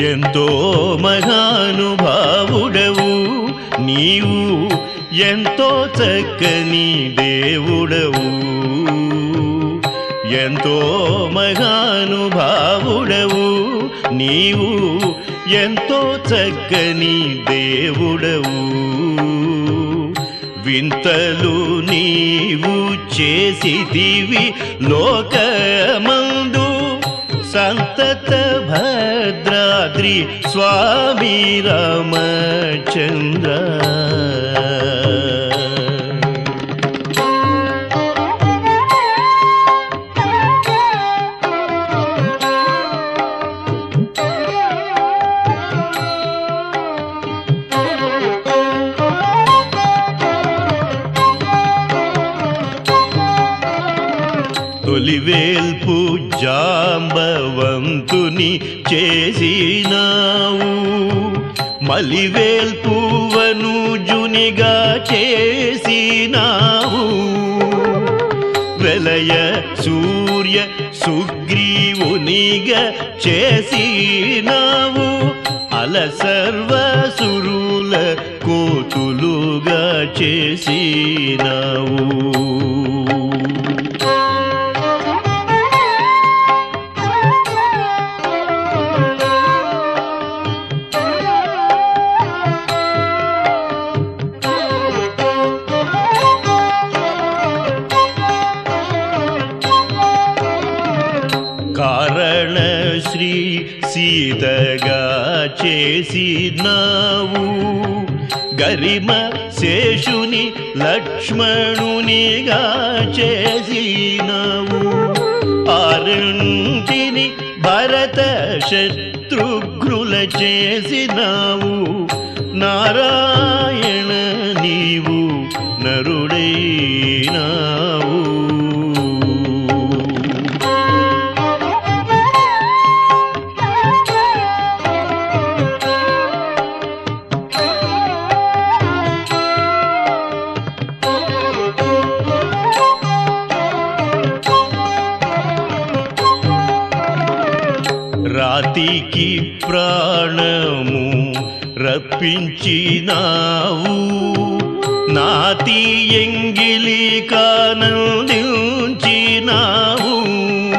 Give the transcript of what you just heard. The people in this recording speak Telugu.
ఎంతో మహానుభావుడవు నీవు ఎంతో చక్కని దేవుడవు ఎంతో మహానుభావుడవు నీవు ఎంతో చక్కని దేవుడవు వింతలు నీవు చేసిదివి లోకమందు సంతత భద్రాద్రి స్వామి రామచంద్ర తొలివేల్పు జాంబవంతుని చేసినావు మలివేల్పు వనుజునిగా చేసినావు వెలయ సూర్య సుగ్రీవునిగా చేసినావు అల సర్వసురుల కోతులుగా చేసినావు కారణ శ్రీ సీతగా చేసినావు గరిమ శేషుని లక్ష్మణునిగా చేసినావు ఆరింటిని భరత శత్రుఘ్నుల చేసినావు నారాయణ నీవు నరుడైనావు రాతికి ప్రాణము రప్పించినావు నాతి ఎంగిలి కానందించినావు